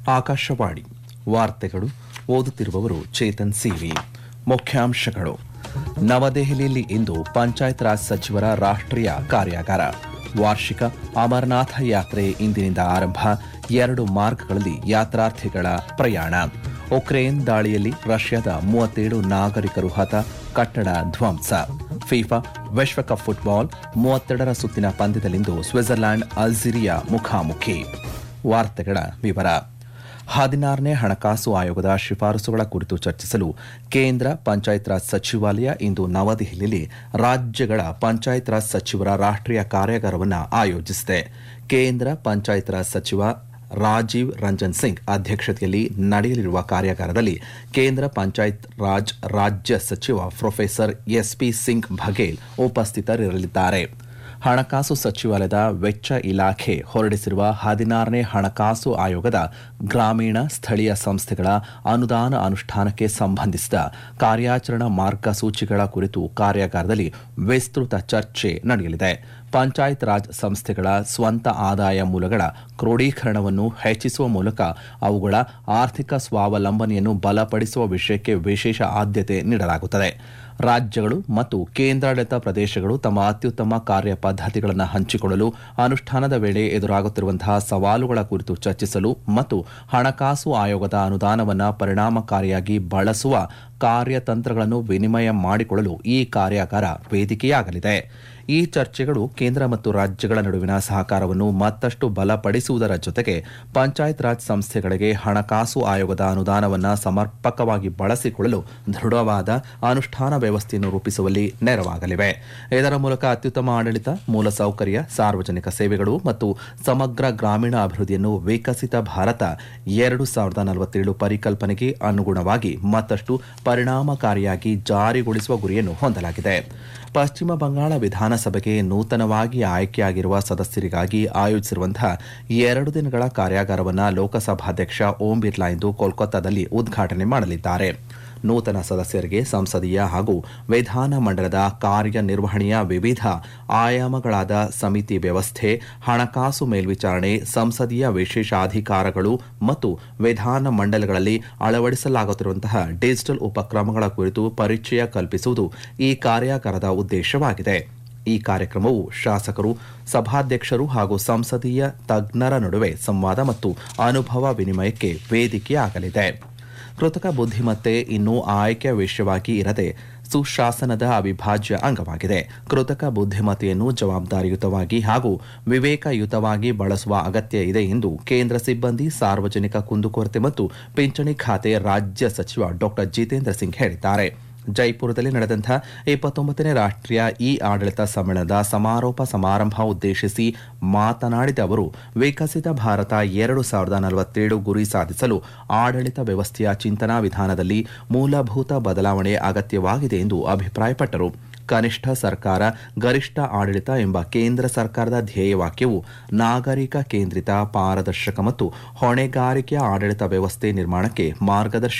ಆಕಾಶವಾಣಿ ವಾರ್ತೆಗಳು ಓದುತ್ತಿರುವವರು ಚೇತನ್ ಸಿವಿ ಮುಖ್ಯಾಂಶಗಳು ನವದೆಹಲಿಯಲ್ಲಿ ಇಂದು ಪಂಚಾಯತ್ ರಾಜ್ ಸಚಿವರ ರಾಷ್ಟ್ರೀಯ ಕಾರ್ಯಾಗಾರ ವಾರ್ಷಿಕ ಅಮರನಾಥ ಯಾತ್ರೆ ಇಂದಿನಿಂದ ಆರಂಭ ಎರಡು ಮಾರ್ಗಗಳಲ್ಲಿ ಯಾತ್ರಾರ್ಥಿಗಳ ಪ್ರಯಾಣ ಉಕ್ರೇನ್ ದಾಳಿಯಲ್ಲಿ ರಷ್ಯಾದ ಮೂವತ್ತೇಳು ನಾಗರಿಕರು ಹತ ಕಟ್ಟಡ ಧ್ವಂಸ ಫಿಫಾ ವಿಶ್ವಕಪ್ ಫುಟ್ಬಾಲ್ ಮೂವತ್ತೆರಡರ ಸುತ್ತಿನ ಪಂದ್ಯದಲ್ಲಿಂದು ಸ್ವಿಟ್ಜರ್ಲ್ಯಾಂಡ್ ಅಲ್ಜೀರಿಯಾ ಮುಖಾಮುಖಿ ವಾರ್ತೆಗಳ ವಿವರ ಹದಿನಾರನೇ ಹಣಕಾಸು ಆಯೋಗದ ಶಿಫಾರಸುಗಳ ಕುರಿತು ಚರ್ಚಿಸಲು ಕೇಂದ್ರ ಪಂಚಾಯತ್ ರಾಜ್ ಸಚಿವಾಲಯ ಇಂದು ನವದೆಹಲಿಯಲ್ಲಿ ರಾಜ್ಯಗಳ ಪಂಚಾಯತ್ ರಾಜ್ ಸಚಿವರ ರಾಷ್ಟ್ರೀಯ ಕಾರ್ಯಾಗಾರವನ್ನು ಆಯೋಜಿಸಿದೆ ಕೇಂದ್ರ ಪಂಚಾಯತ್ ರಾಜ್ ಸಚಿವ ರಾಜೀವ್ ರಂಜನ್ ಸಿಂಗ್ ಅಧ್ಯಕ್ಷತೆಯಲ್ಲಿ ನಡೆಯಲಿರುವ ಕಾರ್ಯಾಗಾರದಲ್ಲಿ ಕೇಂದ್ರ ಪಂಚಾಯತ್ ರಾಜ್ ರಾಜ್ಯ ಸಚಿವ ಪ್ರೊಫೆಸರ್ ಎಸ್ಪಿ ಸಿಂಗ್ ಬಘೇಲ್ ಉಪಸ್ಥಿತರಿರಲಿದ್ದಾರೆ ಹಣಕಾಸು ಸಚಿವಾಲಯದ ವೆಚ್ಚ ಇಲಾಖೆ ಹೊರಡಿಸಿರುವ ಹದಿನಾರನೇ ಹಣಕಾಸು ಆಯೋಗದ ಗ್ರಾಮೀಣ ಸ್ಥಳೀಯ ಸಂಸ್ಥೆಗಳ ಅನುದಾನ ಅನುಷ್ಠಾನಕ್ಕೆ ಸಂಬಂಧಿಸಿದ ಕಾರ್ಯಾಚರಣಾ ಮಾರ್ಗಸೂಚಿಗಳ ಕುರಿತು ಕಾರ್ಯಾಗಾರದಲ್ಲಿ ವಿಸ್ತೃತ ಚರ್ಚೆ ನಡೆಯಲಿದೆ ಪಂಚಾಯತ್ ರಾಜ್ ಸಂಸ್ಥೆಗಳ ಸ್ವಂತ ಆದಾಯ ಮೂಲಗಳ ಕ್ರೋಢೀಕರಣವನ್ನು ಹೆಚ್ಚಿಸುವ ಮೂಲಕ ಅವುಗಳ ಆರ್ಥಿಕ ಸ್ವಾವಲಂಬನೆಯನ್ನು ಬಲಪಡಿಸುವ ವಿಷಯಕ್ಕೆ ವಿಶೇಷ ಆದ್ಯತೆ ನೀಡಲಾಗುತ್ತದೆ ರಾಜ್ಯಗಳು ಮತ್ತು ಕೇಂದ್ರಾಡಳಿತ ಪ್ರದೇಶಗಳು ತಮ್ಮ ಅತ್ಯುತ್ತಮ ಕಾರ್ಯ ಪದ್ಧತಿಗಳನ್ನು ಹಂಚಿಕೊಳ್ಳಲು ಅನುಷ್ಠಾನದ ವೇಳೆ ಎದುರಾಗುತ್ತಿರುವಂತಹ ಸವಾಲುಗಳ ಕುರಿತು ಚರ್ಚಿಸಲು ಮತ್ತು ಹಣಕಾಸು ಆಯೋಗದ ಅನುದಾನವನ್ನು ಪರಿಣಾಮಕಾರಿಯಾಗಿ ಬಳಸುವ ಕಾರ್ಯತಂತ್ರಗಳನ್ನು ವಿನಿಮಯ ಮಾಡಿಕೊಳ್ಳಲು ಈ ಕಾರ್ಯಾಗಾರ ವೇದಿಕೆಯಾಗಲಿದೆ ಈ ಚರ್ಚೆಗಳು ಕೇಂದ್ರ ಮತ್ತು ರಾಜ್ಯಗಳ ನಡುವಿನ ಸಹಕಾರವನ್ನು ಮತ್ತಷ್ಟು ಬಲಪಡಿಸುವುದರ ಜೊತೆಗೆ ಪಂಚಾಯತ್ ರಾಜ್ ಸಂಸ್ಥೆಗಳಿಗೆ ಹಣಕಾಸು ಆಯೋಗದ ಅನುದಾನವನ್ನು ಸಮರ್ಪಕವಾಗಿ ಬಳಸಿಕೊಳ್ಳಲು ದೃಢವಾದ ಅನುಷ್ಠಾನ ವ್ಯವಸ್ಥೆಯನ್ನು ರೂಪಿಸುವಲ್ಲಿ ನೆರವಾಗಲಿವೆ ಇದರ ಮೂಲಕ ಅತ್ಯುತ್ತಮ ಆಡಳಿತ ಮೂಲಸೌಕರ್ಯ ಸಾರ್ವಜನಿಕ ಸೇವೆಗಳು ಮತ್ತು ಸಮಗ್ರ ಗ್ರಾಮೀಣ ಅಭಿವೃದ್ಧಿಯನ್ನು ವಿಕಸಿತ ಭಾರತ ಎರಡು ಸಾವಿರದ ನಲವತ್ತೇಳು ಪರಿಕಲ್ಪನೆಗೆ ಅನುಗುಣವಾಗಿ ಮತ್ತಷ್ಟು ಪರಿಣಾಮಕಾರಿಯಾಗಿ ಜಾರಿಗೊಳಿಸುವ ಗುರಿಯನ್ನು ಹೊಂದಲಾಗಿದೆ ಪಶ್ಚಿಮ ಬಂಗಾಳ ವಿಧಾನಸಭೆಗೆ ನೂತನವಾಗಿ ಆಯ್ಕೆಯಾಗಿರುವ ಸದಸ್ಯರಿಗಾಗಿ ಆಯೋಜಿಸಿರುವಂತಹ ಎರಡು ದಿನಗಳ ಕಾರ್ಯಾಗಾರವನ್ನು ಲೋಕಸಭಾಧ್ಯಕ್ಷ ಓಂ ಬಿರ್ಲಾ ಇಂದು ಕೋಲ್ಕತ್ತಾದಲ್ಲಿ ಉದ್ಘಾಟನೆ ಮಾಡಲಿದ್ದಾರೆ ನೂತನ ಸದಸ್ಯರಿಗೆ ಸಂಸದೀಯ ಹಾಗೂ ವಿಧಾನ ಮಂಡಲದ ಕಾರ್ಯನಿರ್ವಹಣೆಯ ವಿವಿಧ ಆಯಾಮಗಳಾದ ಸಮಿತಿ ವ್ಯವಸ್ಥೆ ಹಣಕಾಸು ಮೇಲ್ವಿಚಾರಣೆ ಸಂಸದೀಯ ವಿಶೇಷಾಧಿಕಾರಗಳು ಮತ್ತು ವಿಧಾನ ಮಂಡಲಗಳಲ್ಲಿ ಅಳವಡಿಸಲಾಗುತ್ತಿರುವಂತಹ ಡಿಜಿಟಲ್ ಉಪಕ್ರಮಗಳ ಕುರಿತು ಪರಿಚಯ ಕಲ್ಪಿಸುವುದು ಈ ಕಾರ್ಯಾಗಾರದ ಉದ್ದೇಶವಾಗಿದೆ ಈ ಕಾರ್ಯಕ್ರಮವು ಶಾಸಕರು ಸಭಾಧ್ಯಕ್ಷರು ಹಾಗೂ ಸಂಸದೀಯ ತಜ್ಞರ ನಡುವೆ ಸಂವಾದ ಮತ್ತು ಅನುಭವ ವಿನಿಮಯಕ್ಕೆ ವೇದಿಕೆಯಾಗಲಿದೆ ಕೃತಕ ಬುದ್ಧಿಮತ್ತೆ ಇನ್ನೂ ಆಯ್ಕೆಯ ವಿಷಯವಾಗಿ ಇರದೆ ಸುಶಾಸನದ ಅವಿಭಾಜ್ಯ ಅಂಗವಾಗಿದೆ ಕೃತಕ ಬುದ್ಧಿಮತ್ತೆಯನ್ನು ಜವಾಬ್ದಾರಿಯುತವಾಗಿ ಹಾಗೂ ವಿವೇಕಯುತವಾಗಿ ಬಳಸುವ ಅಗತ್ಯ ಇದೆ ಎಂದು ಕೇಂದ್ರ ಸಿಬ್ಬಂದಿ ಸಾರ್ವಜನಿಕ ಕುಂದುಕೊರತೆ ಮತ್ತು ಪಿಂಚಣಿ ಖಾತೆ ರಾಜ್ಯ ಸಚಿವ ಡಾ ಜಿತೇಂದ್ರ ಸಿಂಗ್ ಹೇಳಿದ್ದಾರೆ ಜೈಪುರದಲ್ಲಿ ನಡೆದಂತಹ ಇಪ್ಪತ್ತೊಂಬತ್ತನೇ ರಾಷ್ಟ್ರೀಯ ಇ ಆಡಳಿತ ಸಮ್ಮೇಳನದ ಸಮಾರೋಪ ಸಮಾರಂಭ ಉದ್ದೇಶಿಸಿ ಮಾತನಾಡಿದ ಅವರು ವಿಕಸಿತ ಭಾರತ ಎರಡು ಸಾವಿರದ ನಲವತ್ತೇಳು ಗುರಿ ಸಾಧಿಸಲು ಆಡಳಿತ ವ್ಯವಸ್ಥೆಯ ಚಿಂತನಾ ವಿಧಾನದಲ್ಲಿ ಮೂಲಭೂತ ಬದಲಾವಣೆ ಅಗತ್ಯವಾಗಿದೆ ಎಂದು ಅಭಿಪ್ರಾಯಪಟ್ಟರು ಕನಿಷ್ಠ ಸರ್ಕಾರ ಗರಿಷ್ಠ ಆಡಳಿತ ಎಂಬ ಕೇಂದ್ರ ಸರ್ಕಾರದ ಧ್ಯೇಯವಾಕ್ಯವು ನಾಗರಿಕ ಕೇಂದ್ರಿತ ಪಾರದರ್ಶಕ ಮತ್ತು ಹೊಣೆಗಾರಿಕೆಯ ಆಡಳಿತ ವ್ಯವಸ್ಥೆ ನಿರ್ಮಾಣಕ್ಕೆ ಮಾರ್ಗದರ್ಶಿ